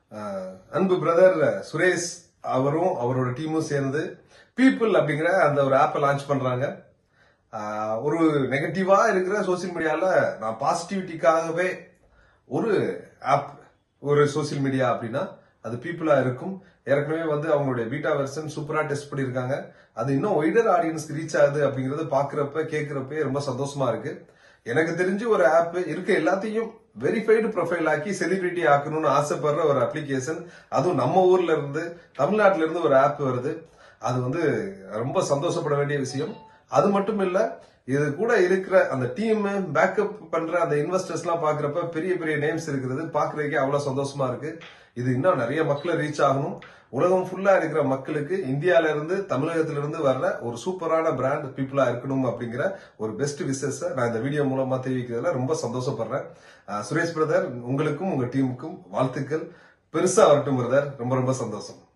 அஹ், அன்பு பிரதர் சுரேஷ் அவரும் அவரோட டீமும் சேர்ந்து பீப்புள் அப்படிங்கிற அந்த ஒரு ஆப்பை லான்ச் பண்றாங்க அஹ், ஒரு நெகட்டிவா இருக்கிற சோசியல் மீடியால நான் பாசிட்டிவிட்டிக்காகவே ஒரு ஆப் ஒரு சோசியல் மீடியா அப்படின்னா அது பீப்புளா இருக்கும் ஏற்கனவே வந்து அவங்களுடைய பீட்டா வெர்ஷன் சூப்பரா டெஸ்ட் பண்ணிருக்காங்க அது இன்னும் ஒய்டர் ஆடியன்ஸ்க்கு ரீச் ஆகுது அப்படிங்கறது பாக்குறப்ப கேட்கறப்ப ரொம்ப சந்தோஷமா இருக்கு எனக்கு தெரிஞ்சு ஒரு ஆப் இருக்க எல்லாத்தையும் வெரிஃபைடு ப்ரொஃபைல் ஆக்கி செலிபிரிட்டி ஆக்கணும்னு ஆசைப்படுற ஒரு அப்ளிகேஷன் அதுவும் நம்ம ஊர்ல இருந்து தமிழ்நாட்டுல இருந்து ஒரு ஆப் வருது அது வந்து ரொம்ப சந்தோஷப்பட வேண்டிய விஷயம் அது மட்டும் இல்ல இது கூட இருக்கிற அந்த டீம் பேக்கப் பண்ற அந்த இன்வெஸ்டர்ஸ் எல்லாம் பாக்குறப்ப பெரிய பெரிய நேம்ஸ் இருக்கிறது பாக்குறதுக்கே அவ்வளவு சந்தோஷமா இருக்கு இது இன்னும் நிறைய மக்களை ரீச் ஆகணும் உலகம் ஃபுல்லா இருக்கிற மக்களுக்கு இந்தியால இருந்து தமிழகத்துல இருந்து வர்ற ஒரு சூப்பரான பிராண்ட் பீப்புளா இருக்கணும் அப்படிங்கிற ஒரு பெஸ்ட் விசஸ் நான் இந்த வீடியோ மூலமா தெரிவிக்கிறதுல ரொம்ப சந்தோஷப்படுறேன் அஹ் சுரேஷ் பிரதர் உங்களுக்கும் உங்க டீமுக்கும் வாழ்த்துக்கள் பெருசா வரட்டும் பிரதர் ரொம்ப ரொம்ப சந்தோஷம்